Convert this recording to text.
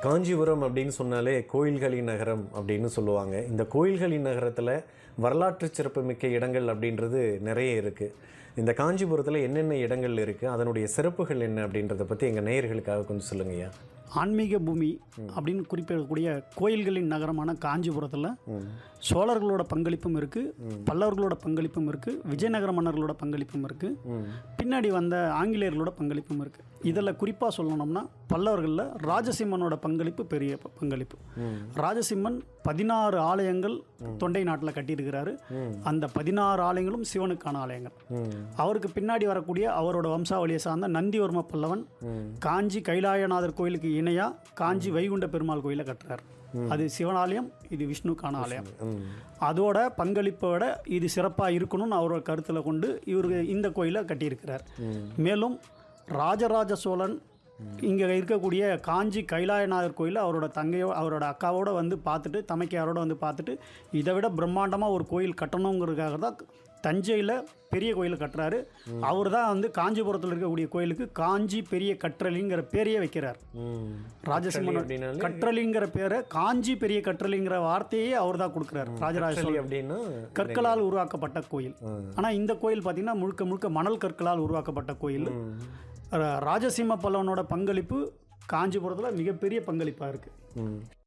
காஞ்சிபுரம் அப்படின்னு சொன்னாலே கோயில்களின் நகரம் அப்படின்னு சொல்லுவாங்க இந்த கோயில்களின் நகரத்தில் வரலாற்று சிறப்புமிக்க இடங்கள் அப்படின்றது நிறைய இருக்குது இந்த காஞ்சிபுரத்தில் என்னென்ன இடங்கள் இருக்குது அதனுடைய சிறப்புகள் என்ன அப்படின்றத பற்றி எங்கள் நேயர்களுக்காக கொஞ்சம் சொல்லுங்கய்யா ஆன்மீக பூமி அப்படின்னு குறிப்பிடக்கூடிய கோயில்களின் நகரமான காஞ்சிபுரத்தில் சோழர்களோட பங்களிப்பும் இருக்குது பல்லவர்களோட பங்களிப்பும் இருக்குது விஜயநகர மன்னர்களோட பங்களிப்பும் இருக்குது பின்னாடி வந்த ஆங்கிலேயர்களோட பங்களிப்பும் இருக்குது இதில் குறிப்பாக சொல்லணும்னா பல்லவர்களில் ராஜசிம்மனோட பங்களிப்பு பெரிய ப- பங்களிப்பு ராஜசிம்மன் பதினாறு ஆலயங்கள் தொண்டை நாட்டில் கட்டியிருக்கிறாரு அந்த பதினாறு ஆலயங்களும் சிவனுக்கான ஆலயங்கள் அவருக்கு பின்னாடி வரக்கூடிய அவரோட வம்சாவளியை சார்ந்த நந்திவர்ம பல்லவன் காஞ்சி கைலாயநாதர் கோயிலுக்கு இணையா காஞ்சி வைகுண்ட பெருமாள் கோயிலை கட்டுறார் அது சிவனாலயம் இது விஷ்ணுக்கான ஆலயம் அதோட பங்களிப்போட இது சிறப்பாக இருக்கணும்னு அவரோட கருத்தில் கொண்டு இவருக்கு இந்த கோயிலை கட்டியிருக்கிறார் மேலும் ராஜராஜ சோழன் இங்கே இருக்கக்கூடிய காஞ்சி கைலாயநாதர் கோயிலை அவரோட தங்கையோ அவரோட அக்காவோட வந்து பார்த்துட்டு தமைக்கையாரோட வந்து பார்த்துட்டு இதை விட பிரம்மாண்டமாக ஒரு கோயில் கட்டணுங்கிறதுக்காக தான் தஞ்சையில் பெரிய கோயில் கட்டுறாரு அவர் தான் வந்து காஞ்சிபுரத்தில் இருக்கக்கூடிய கோயிலுக்கு காஞ்சி பெரிய கற்றலிங்கிற பேரையே வைக்கிறார் ராஜசிம்மன் அப்படின்னாலே கற்றலிங்கிற பேரை காஞ்சி பெரிய கற்றலிங்கிற வார்த்தையே அவர் தான் கொடுக்குறாரு ராஜராஜ கற்றளி சோழன் அப்படின்னா கற்களால் உருவாக்கப்பட்ட கோயில் ஆனால் இந்த கோயில் பார்த்தீங்கன்னா முழுக்க முழுக்க மணல் கற்களால் உருவாக்கப்பட்ட கோயில் ர- ராஜசிம்ம பல்லவனோட பங்களிப்பு காஞ்சிபுரத்தில் மிகப்பெரிய பங்களிப்பாக இருக்குது ம்.